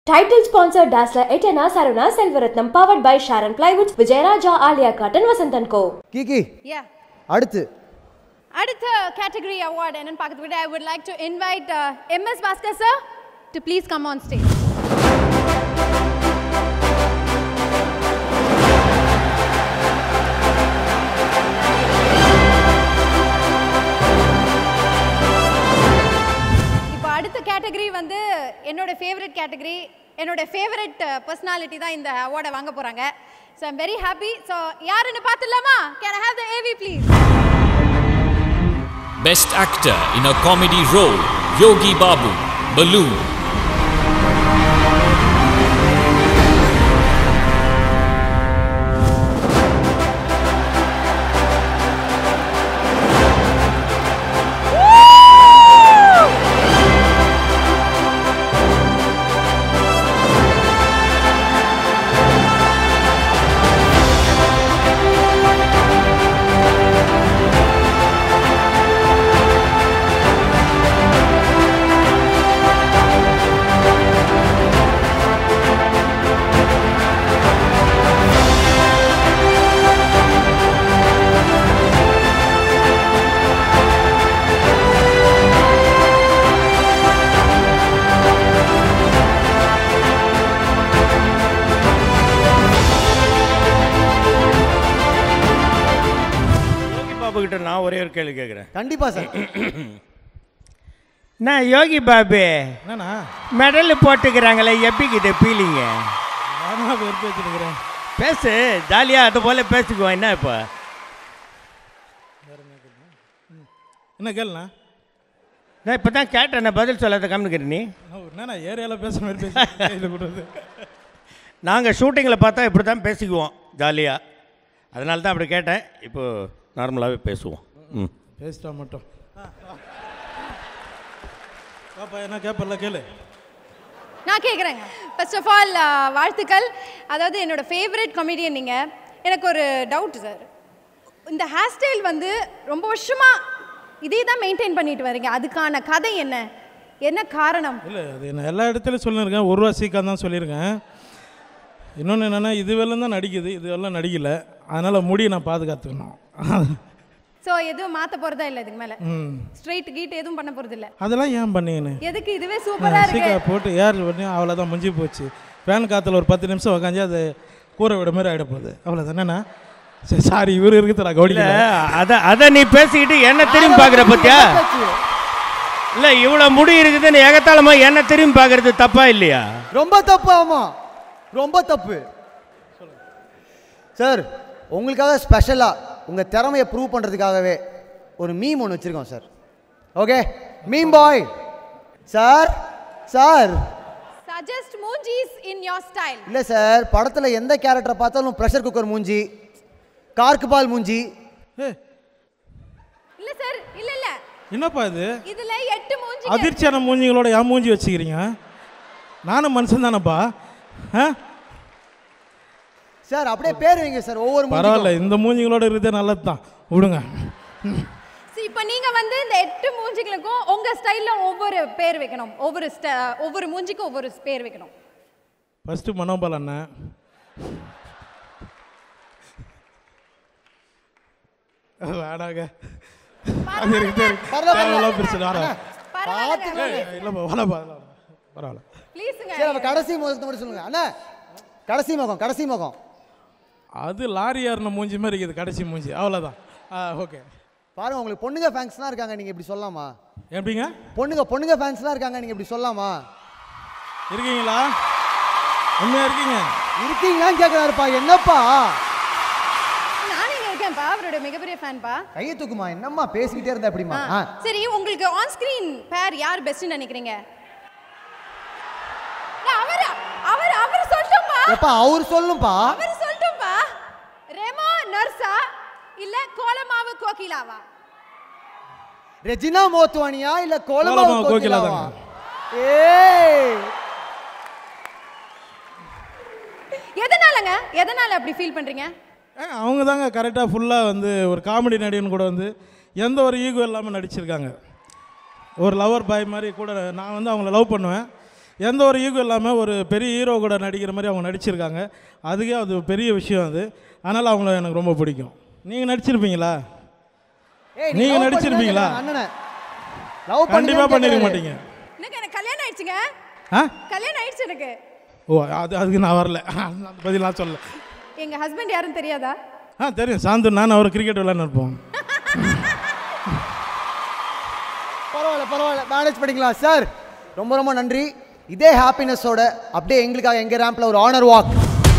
Title sponsor Dazzler Etana Saruna Selvaratnam powered by Sharon Plywoods Vijayaraja Alia Cotton Vasantan Co. கீகி Yeah. அடுத்து அடுத்த category award என்னன்னு பார்க்கறதுக்கு I would like to invite MS Bhaskar sir to please come on stage இப்போ அடுத்த category வந்து என்னோட favourite category என்னோட ஃபேவரட் பர்சனாலிட்டி தான் இந்த அவார்டை வாங்க போறாங்க so I'm very happy so யாருன்னு பார்த்துடலாமா can I have the AV please Best Actor in a Comedy Role Yogi Babu, Balloon. Yogi Babu கிட்ட நான் ஒரே ஒரு கேள்வி கேட்குறேன் கண்டிப்பா சார் நான் யோகி பாபு என்னண்ணா மெடல் போட்டுக்கிறாங்களே எப்படி இது ஃபீலிங்க நானும் வெறுப்பு வச்சுருக்கிறேன் பேசு ஜாலியாக அது போல் பேசிக்குவோம் என்ன இப்போ என்ன கேளுண்ணா நான் இப்போ தான் கேட்டேன் நான் பதில் சொல்லாத கம்னுக்கிறேன் நீ நான் ஒரு என்னண்ணா ஏரியாவில் பேசுகிற மாதிரி பேசி இதில் கொடுறது நாங்கள் ஷூட்டிங்கில் பார்த்தா இப்படி தான் பேசிக்குவோம் ஜாலியாக அதனால தான் அப்படி கேட்டேன் இப்போ நார்மலாகவே பேசுவோம் ம் பேசிட்டா மட்டும் பாப்பா என்ன கேப்பல்ல கேளு நான் கேட்குறேங்க ஃபர்ஸ்ட் ஆஃப் ஆல் வாழ்த்துக்கள் அதாவது என்னோட ஃபேவரட் காமெடியன் நீங்கள் எனக்கு ஒரு டவுட் சார் இந்த ஹேர் ஸ்டைல் வந்து ரொம்ப வருஷமா இதே தான் மெயின்டைன் பண்ணிட்டு வரீங்க அதுக்கான கதை என்ன என்ன காரணம் இல்லை அது நான் எல்லா இடத்துலையும் சொல்லியிருக்கேன் ஒரு ரூபா சீக்கிரம் தான் சொல்லியிருக்கேன் இன்னொன்று என்னென்னா இது வெள்ளம் தான் நடிக்குது இது வெள்ளம் நடிக்கல அதனால் முடியை நான் பாதுகாத்துக்கணும் ஸோ எதுவும் மாற்ற போகிறதா இல்லை இதுக்கு மேலே ம் ஸ்ட்ரைட் கீட் எதுவும் பண்ண போகிறது இல்லை அதெல்லாம் ஏன் பண்ணீங்கன்னு எதுக்கு இதுவே சூப்பராக இருக்கு சீக்கிரம் போட்டு ஏர் பண்ணி அவ்வளோதான் முடிஞ்சு போச்சு ஃபேன் காற்றுல ஒரு பத்து நிமிஷம் உக்காந்து அது கூரை விட மாதிரி ஆகிட போகுது அவ்வளோதானேண்ணா சரி சாரி இவர் இருக்குது நான் இல்லை கவனிக்கல அதை அதை நீ பேசிக்கிட்டு என்ன திரும்பி பார்க்குற பத்தியா இல்லை இவ்வளோ முடி இருக்குதுன்னு ஏகத்தாளமா என்ன திரும்பி பார்க்கறது தப்பா இல்லையா ரொம்ப தப்பு ஆமா ரொம்ப தப்பு சார் உங்களுக்காக ஸ்பெஷலா உங்க திறமையை ப்ரூவ் பண்றதுக்காகவே ஒரு மீம் ஒன்று வச்சிருக்கோம் sir okay meme boy sir sir suggest மூஞ்சிஸ் இன் யோர் ஸ்டைல் இல்லை சார் படத்தில் எந்த கேரக்டரை பார்த்தாலும் ப்ரெஷர் குக்கர் மூஞ்சி கார்க்கு பால் மூஞ்சி ஏ இல்லை சார் இல்லை இல்லை என்னப்பா இது இதில் எட்டு மூஞ்சி அதிர்ச்சியான மூஞ்சிங்களோட ஏன் மூஞ்சி வச்சுக்கிறீங்க நானும் மனுஷன் தானேப்பா ஆ சார் அப்படியே பேர் வைங்க சார் ஒவ்வொரு பரவாயில்ல மூஞ்சிக்கும். இந்த மூஞ்சிங்களோட இருக்கிறதே நல்லது தான் விடுங்க See, இப்போ நீங்க வந்து இந்த எட்டு மூஞ்சிகளுக்கும் உங்க ஸ்டைல்ல ஒவ்வொரு பேர் வைக்கணும் ஒவ்வொரு ஸ்ட- ஒவ்வொரு மூஞ்சிக்கும் ஒவ்வொரு பேர் வைக்கணும் ஃபஸ்ட்டு மனோபால் அண்ணன் வேடாங்க அது இருக்கு பரவாயில்ல, தேவையில்லாம் பெருசு வேடா பரவாயில்ல இல்லைப்பா வேணாப்பா பரவாயில்ல ப்ளீஸுங்க சரி அப்ப கடைசி முகத்தை மட்டும் சொல்லுங்க அண்ணா கடைசி முகம் கடைசி முகம் அது லாரி ஏறின மூஞ்சி மாதிரி இருக்குது கடைசி மூஞ்சி அவ்வளோதான் ஆ ஓகே பாருங்க உங்களுக்கு பொண்ணுங்க ஃபேன்ஸ்லாம் இருக்காங்க நீங்க இப்படி சொல்லலாமா எப்படிங்க பொண்ணுங்க பொண்ணுங்க ஃபேன்ஸ்லாம் இருக்காங்க நீங்க இப்படி சொல்லலாமா இருக்கீங்களா உண்மையாக இருக்கீங்க இருக்கீங்களான்னு கேட்குறாருப்பா என்னப்பா நானும் இங்க இருக்கேன்ப்பா அவரோட மிகப்பெரிய ஃபேன்பா கையை தூக்குமா என்னம்மா பேசிக்கிட்டே இருந்தா எப்படிமா ஆ சரி உங்களுக்கு ஆன் ஸ்கிரீன் பேர் யார் பெஸ்ட்னு நினைக்கிறீங்க இல்ல, அவர் அவர் அவர் சொல்லட்டும்பா எப்பா அவர் சொல்லும்பா அவர் சொல்லட்டும்பா ரெமோ நர்சா இல்ல கோலமாவு கோகிலாவா ரெஜினா மோத்வானியா இல்ல கோலமா கோலமாவு கோகிலாவா கோகிலாதாங்க. ஏய் எதனாலங்க எதனால அப்படி ஃபீல் பண்றீங்க ஏ, அவங்க தாங்க கரெக்டாக ஃபுல்லாக வந்து ஒரு காமெடி நடிகன் கூட வந்து எந்த ஒரு ஈகோ இல்லாமல் நடிச்சிருக்காங்க ஒரு லவர் பாய் மாதிரி கூட நான் வந்து அவங்கள லவ் பண்ணுவேன் எந்த ஒரு ஈகோ இல்லாமல் ஒரு பெரிய ஹீரோ கூட நடிக்கிற மாதிரி அவங்க நடிச்சிருக்காங்க அதுக்கே அது பெரிய விஷயம் அது அதனால் அவங்கள எனக்கு ரொம்ப பிடிக்கும் நீங்கள் நடிச்சிருப்பீங்களா ஏய், நீங்க love நடிச்சிருப்பீங்களா? பண்ணிருக்க அண்ணனை லவ் கண்டிப்பாக பண்ணிருக்க மாட்டீங்க எனக்கு எனக்கு கல்யாணம் ஆயிடுச்சுங்க ஆ கல்யாணம் ஆயிடுச்சு எனக்கு ஓ அது அதுக்கு நான் வரல அந்த பதில் நான் சொல்லல எங்க ஹஸ்பண்ட் யாரும் தெரியாதா ஆ தெரியும் சாந்து நான் அவர் கிரிக்கெட் விளையாண்டு இருப்போம் பரவாயில்ல பரவாயில்ல மேனேஜ் பண்ணிக்கலாம் சார் ரொம்ப ரொம்ப நன்றி இதே ஹாப்பினஸோட அப்படியே எங்களுக்காக எங்கள் ரேம்பில் ஒரு ஆனர் வாக்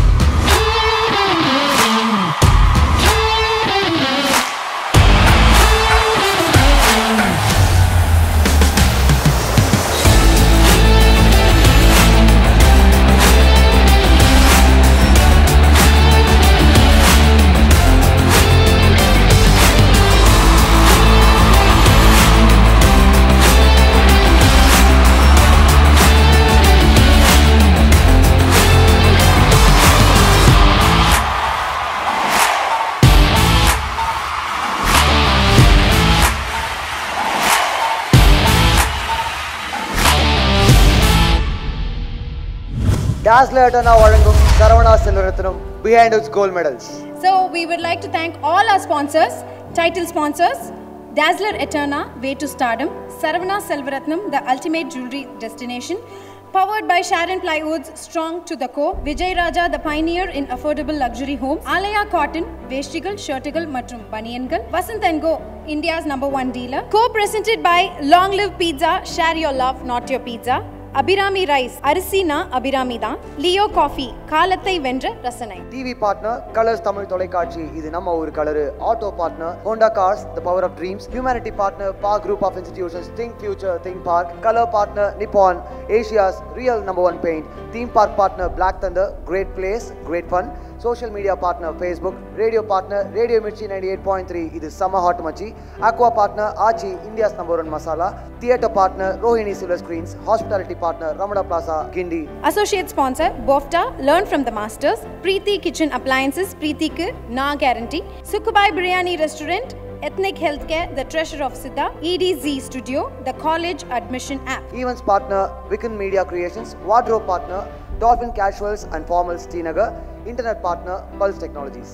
டாஸ்லேட்டனா வழங்கும் Saravana Selvarathnam behind its gold medals So we would like to thank all our sponsors, title sponsors, Dazzler Eterna, Way to Stardom, Saravana Selvaratnam, the ultimate jewelry destination, powered by Sharon Plywoods, strong to the core, Vijay Raja, the pioneer in affordable luxury homes, Alaya Cotton, Vestigal, Shirtigal மற்றும் பனியன்கள், Vasant and Go, India's number one dealer, co-presented by Long Live Pizza, share your love, not your pizza, Abirami rice அரிசினா அபிராமி தான் Leo coffee காலத்தை வென்ற ரசனை TV partner colours Tamil தொலைக்காட்சி இது நம்ம ஊர் colour auto partner Honda cars the power of dreams humanity partner park group of institutions think future think park colour partner Nippon Asia's real number one paint theme park partner black thunder great place great fun social media partner Facebook radio partner radio Mirchi ninety eight point three இது சம்ம hot மச்சி aqua partner Aachi India's number one masala theatre partner Rohini silver screens hospitality partner Ramana plaza Guindy Associate sponsor BOFTA Learn from the Masters Preeti Kitchen Appliances Preetiக்கு நான் guarantee Sukubai Biryani Restaurant Ethnic Healthcare The Treasure of Siddha EDZ Studio The College Admission App Events partner Vican Media Creations, Wardrobe partner Dolphin Casuals and Formals Tinagar, Internet partner Pulse Technologies.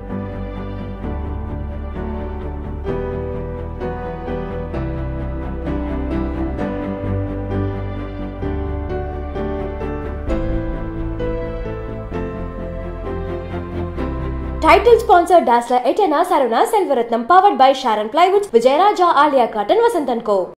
Title sponsor Dazzler Etana Saruna Selvaratnam powered by Sharon Plywoods, Vijayaraja Alia Cotton Vasantan Co.